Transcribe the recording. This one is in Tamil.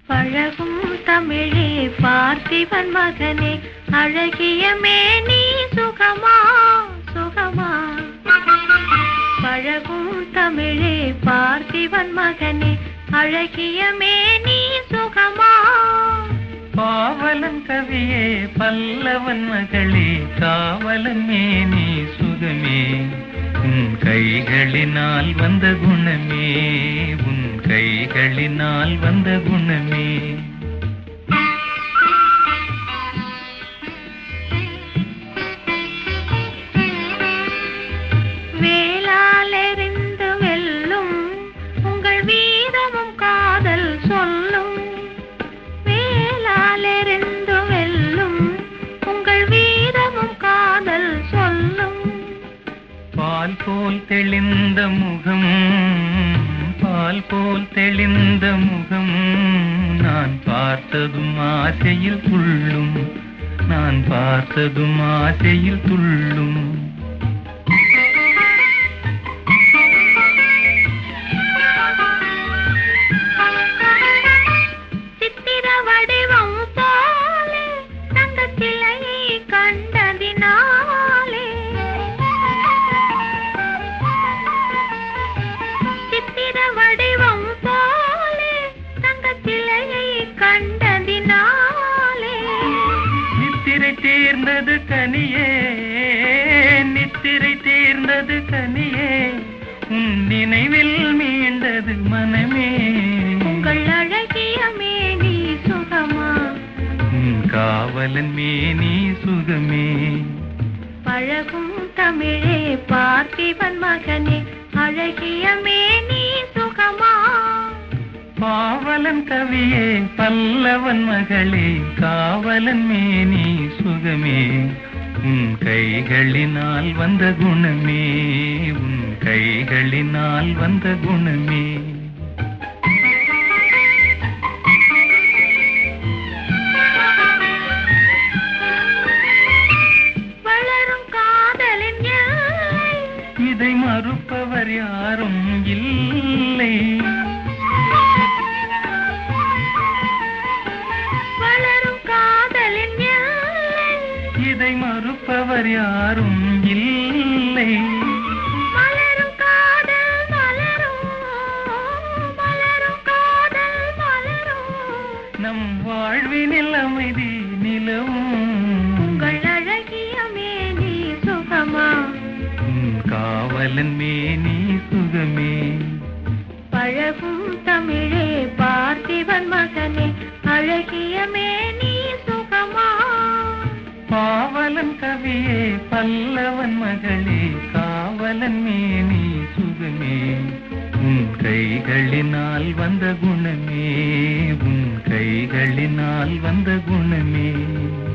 பழகும் தமிழே பார்த்திபன் மகனே அழகிய மேனி சுகமா சுகமா பழகும் தமிழே பார்த்திபன் மகனே அழகிய மேனி சுகமா பாவலன் கவியே பல்லவன் மகளே காவலன் மேனி சுகமே உன் கைகளினால் வந்த குணமே உன் கைகளினால் வந்த குணமே வேளாலெறிந்து வெல்லும் உங்கள் வீரமும் காதல் சொல்லும் வேளாலெறிந்து வெல்லும் உங்கள் வீரமும் காதல் சொல்லும் பால் போல் தெளிந்த முகம் பால் போல் தெளிந்த முகம் நான் பார்த்ததும் ஆசையில் துள்ளும் நான் பார்த்ததும் ஆசையில் துள்ளும் சித்திர வடிவம் போலே தங்கத்திலை கண்டதினாலே சித்திர வடிவம் போலே தங்கத்திலையை கண்டதினாலே நித்திரை தீர்ந்தது கனியே நித்திரை தீர்ந்தது கனியே உன் நினைவில் மீண்டது மனமே உங்கள் அழகிய மேனி சுகமா உன் காவலன் மேனி சுகமே பழகும் தமிழே பார்த்திபன் மகனே அழகிய மேனி சுகமா பாவலன் கவியே பல்லவன் மகளே காவலன் மேனி சுகமே உன் கைகளினால் வந்த குணமே உன் கைகளினால் வந்த குணமே வளரும் காதலின் எல்லை இதை மறுப்பவர் யாரும் இல்லை வளரும் காதலின் எல்லை இதை மறுப்பவர் யாரும் இல்லை மலரும் காதல் மலரும் மலரும் காதல் மலரும் நம் வாழ்வினில் அமைதி நிலவும் உங்கள் அழகிய மேனி சுகமா உன் காவலன் மேனி சுகமே பழகும் தமிழே பார்த்திபன் மகனே அழகிய மேனி சுகமா பாவலன் கவியே பல்லவன் மகளே காவலன் மேனி சுகமே உன் கைகளினால் வந்த குணமே உன் கைகளினால் வந்த குணமே